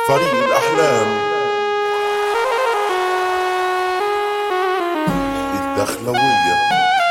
فريق الأحلام الدخلوية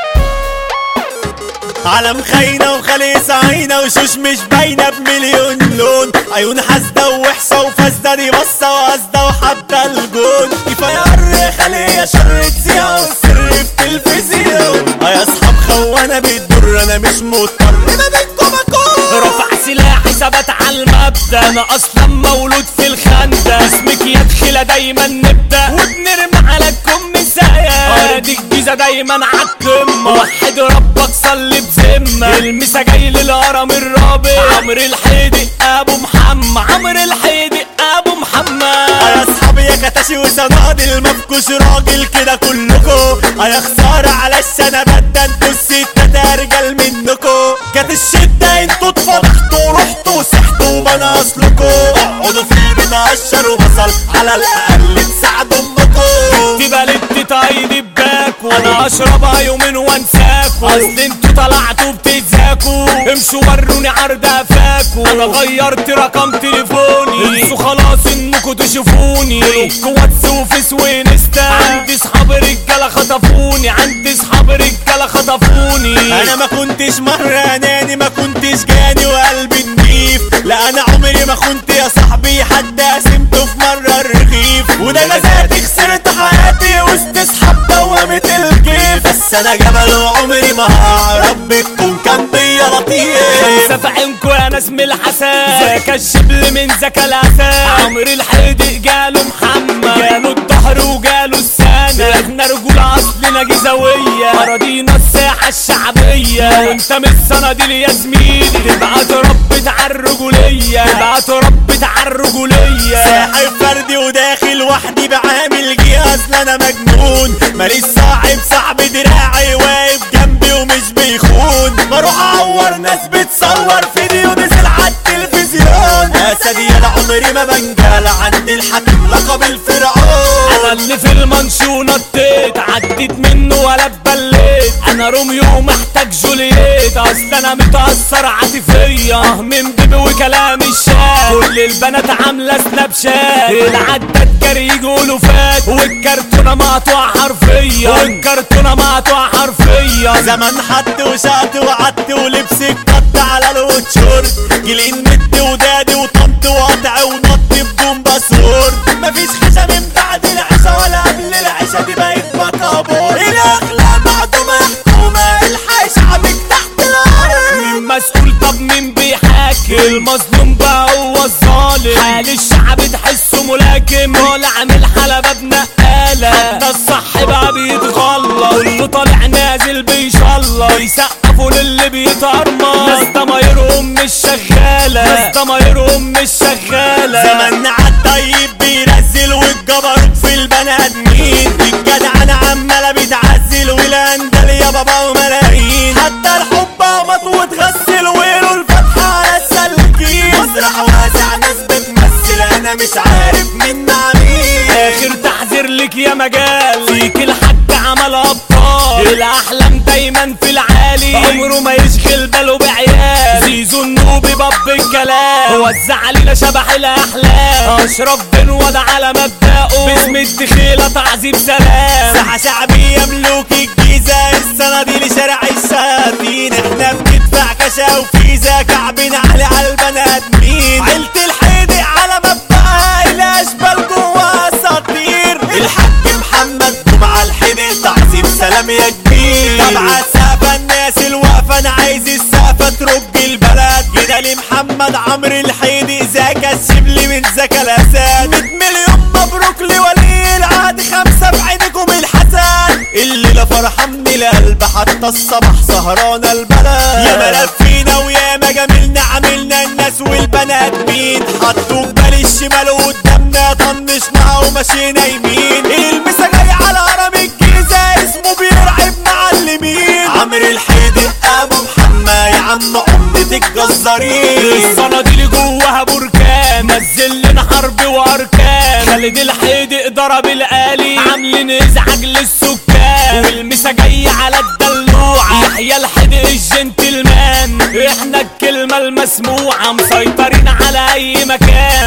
علم خاينة وخليصة عينة وشوش مش باينة بمليون لون عيون حاسدة ووحشة وفاسدة دي بصة وقاسدة وحابة الجون كفاية قر خلية شر تسيها والسر في تلفزيون يا اصحاب خوانة بتضر انا مش مضطر ما بينكم اكون رفع سلاحي ثبت على المبدأ انا اصلا مولود في الخندق اسمك يدخل دايما نبدأ وبنرمي على الكم سايا ارض الجيزة دايما عالقمة وحد ربك صلي بذمة المسا جاي للهرم الرابع عمرو الحيدي ابو محمد عمرو الحيدي ابو محمد يا اصحابي يا كتاشي وصنادل مفكوش راجل كده كلكو يا خسارة على السنبات ده انتوا الستات ارجل منكو كانت الشدة انتوا اتفضحتوا رحتوا سحتوا بنا اصلكو اقعدوا في بنقشر وبصل على الاقل تساعدوا امكو دي بلدتي تايدي بباكو انا اشربها يومين وانساكو اصل انتوا طلعتوا بتتزاكوا امشوا وروني عرض افاكو انا غيرت رقم تليفوني انسوا خلاص انكوا تشوفوني واتس وفيس وانستا عندي صحاب رجاله خطفوني عندي صحاب رجاله خطفوني انا ما كنتش مرة اناني ما كنتش جاني وقلبي نضيف لا انا عمري ما كنت يا صاحبي حد قسمته في مرة الرغيف وده انا ذاتي خسرت حياتي وسط اصحاب دوامة الكيف بس انا جبل وعمري ما هعرف بتكون كان بيا لطيف خمسة في عينكو يا ناس من الحساس ذاك الشبل من ذاك الاساس عمرو الحيدق جاله محمد جاله الظهر وجاله السنة احنا رجولة اصلنا جيزاوية اراضينا الساحة الشعبية وانت من الصناديل يا زميلي تبقى تربت على الرجولية تبقى تربت على الرجولية ساحب فردي وداخل وحدي بعامل جهاز لا انا مجنون ماليش صاحب صاحب دراعي واقف جنبي ومش بيخون بروح اعور ناس بتصور فيديو نزل على التلفزيون اسدي انا عمري ما بنجال عند الحكم لقب الفرعون انا اللي في المنشو نطيت عديت منه ولا اتبليت انا روميو محتاج جولييت اصل انا متأثر عاطفيا من بيبي وكلام الشات كل البنات عاملة سناب شات العداد جري يقولوا فات والكرتونة مقطوعة حرفيا والكرتونة مقطوعة حرفيا زمان حد وشعت وعدت ولبسك قط على الوتشورت جيلين مد ودادي وطنط وقطع ونط بدون باسورد مفيش خشة من بعد العشاء ولا قبل العشاء دي بقت مقابور الاخلاق معدومة حكومة الحي شعبك تحت الارض مين مسؤول طب مين بيحاكم المظلوم بقى هو الظالم حال الشعب تحسه ملاكم ولا عامل حلبة بنقالة حتى الصح بقى بيتغلط كله طالع نازل بيشلط يسقفوا للي بيترمى ناس ضمايرهم مش شغالة ناس ضمايرهم مش شغالة زماننا عالطيب بينزل والجبروت في البني ادمين الجدع انا عمالة بتعزل والاندل يا بابا وملايين حتى الحب قمط وتغسل ويلوا الفتحة على السلكين مسرح واسع ناس بتمثل انا مش عارف مين مع مين اخر تحذير لك يا مجال فيك الحاج عمل ابطال الاحلام دايما في العالي عمره ما يشغل باله بعيال زيزو النوبي باب الكلام وزع علينا شبح الاحلام اشرف بن وضع على مبدأه باسم الدخيلة تعذيب سلام ساحة شعبية ملوك الجيزة الصناديل شارع الشياطين احنا بندفع كشا وفيزا كعبين علي على البني ادمين عيلة الحيدق على مبدأها الاشبال جوا اساطير الحاج محمد جمعة الحيدق تعظيم سلام يا كبير طبعا سقفة الناس الواقفة انا عايز السقفة ترج البلد كده لمحمد عمرو الحيدق زكا الشبل من زكا الاسد 100 مليون مبروك لولي العهد خمسة في عينكم الحسن الليلة فرحة من القلب حتى الصبح سهرانة البلد يا ملفينا ويا ما جميلنا عملنا الناس والبنات مين حطوا جبال الشمال قدامنا طنشنا ومشينا يمين المسا جاي على هرم الجيزة اسمه بيرعب معلمين عمرو الحيدق ابو محمد يا عم عمدة الجزارين الصناديل جواها بركان نزل لنا حرب واركان خالد الحيدق ضرب الآلي عاملين ازعاج للسكان والمسا جاي على الدلوعة يحيى الحيدق الجنتلمان احنا الكلمة المسموعة مسيطرين على اي مكان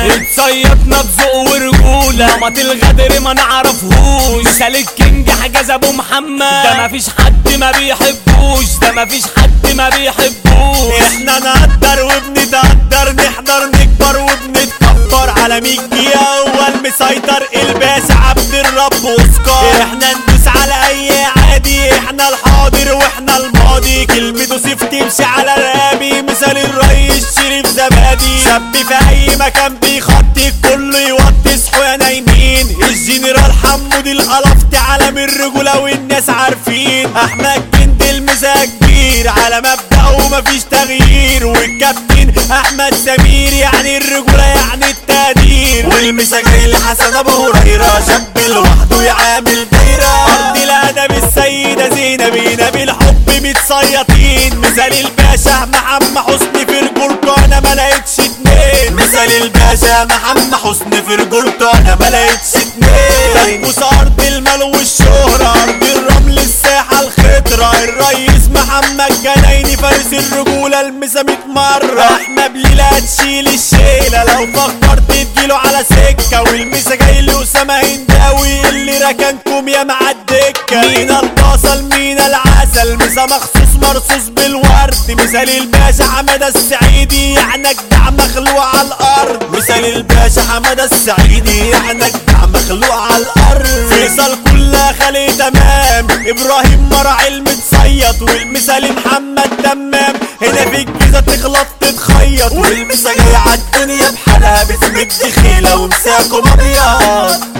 اتصيدنا بذوق ورجولة مات الغدر ما نعرفهوش مثال الكينج حجاز ابو محمد ده مفيش حد ما بيحبوش ده مفيش حد ما بيحبوش احنا نقدر وبنتقدر نحضر نكبر وبنتكبر على ميك دقيقة هو المسيطر الباشا عبد الرب وسكار احنا ندوس على اي عادي احنا الحاضر واحنا الماضي كلمته سيف تمشي على رقابي مثال الرئيس شريف زبادي شاب في اي مكان بيخطي كله يوطي صحوا يا نايمين الجنرال حمود القلفت علم الرجولة والناس عارفين احمد جند المسا كبير على مبدأه مفيش تغيير والكابتن احمد سمير يعني الرجولة يعني التقدير والمسا جاي لحسن ابو هريرة شاب لوحده يعامل دايرة ارض الادب السيدة زينب نبي الحب متصيطين مثال الباشا محمد حسني في رجولته انا ما لقيتش اتنين مثال الباشا محمد حسني في رجولته انا ما لقيتش اتنين تنبوس ارض المال والشهرة ارض الرمل الساحة الخضرة الرئيس محمد جنايني فارس الرجولة المسا ميت مرة احنا بليلة تشيل الشيلة لو فكرت تجيله على سكة والمسا جاي له اسامة هنداوي اللي ركنكم يا مع الدكة مين البصل مين العسل مسا مخصوص مرصوص بالورد مثال الباشا حمادة السعيدي يعني اجدع مخلوق على الارض مثال الباشا حمادة السعيدي يعني اجدع مخلوق على الارض فيصل كلها خلي تمام ابراهيم مرع المتصيط والمثال محمد تمام هنا في الجيزة تغلط تتخيط والمسا جاي عالدنيا بحالها باسم الدخيلة ومساكم ابيض